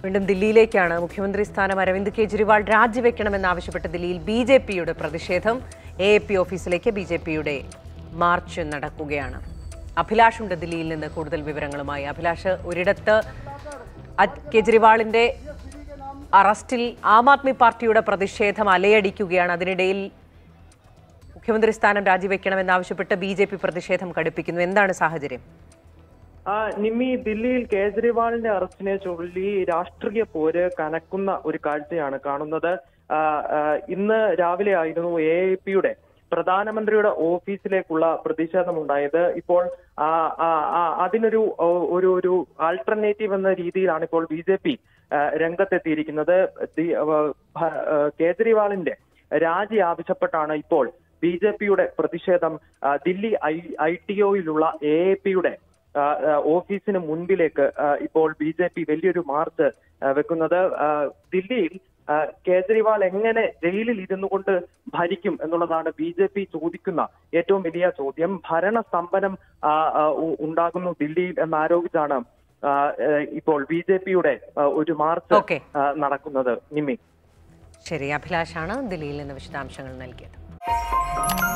വീണ്ടും ദില്ലിയിലേക്കാണ് മുഖ്യമന്ത്രി സ്ഥാനം അരവിന്ദ് കെജ്രിവാൾ രാജിവെക്കണമെന്നാവശ്യപ്പെട്ട് ദില്ലിയിൽ ബി ജെ പിയുടെ പ്രതിഷേധം എ എ പി ഓഫീസിലേക്ക് ബി ജെ പിയുടെ മാർച്ച് നടക്കുകയാണ് അഭിലാഷ് ഉണ്ട് ദില്ലിയിൽ നിന്ന് കൂടുതൽ വിവരങ്ങളുമായി അഭിലാഷ് ഒരിടത്ത് അ- കെജ്രിവാളിന്റെ അറസ്റ്റിൽ ആം ആദ്മി പാർട്ടിയുടെ പ്രതിഷേധം അലയടിക്കുകയാണ് അതിനിടയിൽ മുഖ്യമന്ത്രി സ്ഥാനം രാജിവെക്കണമെന്നാവശ്യപ്പെട്ട് ബി ജെ പി പ്രതിഷേധം കടുപ്പിക്കുന്നു എന്താണ് സാഹചര്യം ആ, നിമ്മി ദില്ലിയിൽ കേജ്രിവാളിന്റെ അറസ്റ്റിനെ ചൊല്ലി രാഷ്ട്രീയ പോര് കനക്കുന്ന ഒരു കാഴ്ചയാണ് കാണുന്നത് ആ, ആ, ഇന്ന് രാവിലെ ആയിരുന്നു എ എ പിയുടെ പ്രധാനമന്ത്രിയുടെ ഓഫീസിലേക്കുള്ള പ്രതിഷേധമുണ്ടായത് ഇപ്പോൾ ആ, ആ, ആ, അതിനൊരു ഓ, ഒരു ഒരു ആൾട്ടർനേറ്റീവ് എന്ന രീതിയിലാണ് ഇപ്പോൾ ബി ജെ പി രംഗത്തെത്തിയിരിക്കുന്നത് ദി- ആ, ഭ- ആ, കേജ്രിവാളിന്റെ രാജി ആവശ്യപ്പെട്ടാണ് ഇപ്പോൾ ബി ജെ പിയുടെ പ്രതിഷേധം ആ, ദില്ലി ഐ ഐ ടി ഒയിലുള്ള എ എ പിയുടെ ആ, ആ, ഓഫീസിന് മുൻപിലേക്ക് ആ, ഇപ്പോൾ ബി ജെ പി വലിയൊരു മാർച്ച് ആ, വെക്കുന്നത് ആ, ദില്ലിയിൽ ആ, കേജ്രിവാൾ എങ്ങനെ ജയിലിൽ ഇരുന്നു കൊണ്ട് ഭരിക്കും എന്നുള്ളതാണ് ബി ജെ പി ചോദിക്കുന്ന ഏറ്റവും വലിയ ചോദ്യം ഭരണസ്തംഭനം ആ, ആ, ഉ- ഉണ്ടാകുന്നു ദില്ലിയിൽ എന്നാരോപിച്ചാണ് ആ, ആ, ഇപ്പോൾ ബി ജെ പിയുടെ ഒരു മാർച്ച് ഓക്കെ. ആ, നടക്കുന്നത് നിമ്മി ശരി അഭിലാഷാണ് ദില്ലിയിൽ നിന്ന് വിശദാംശങ്ങൾ നൽകിയത്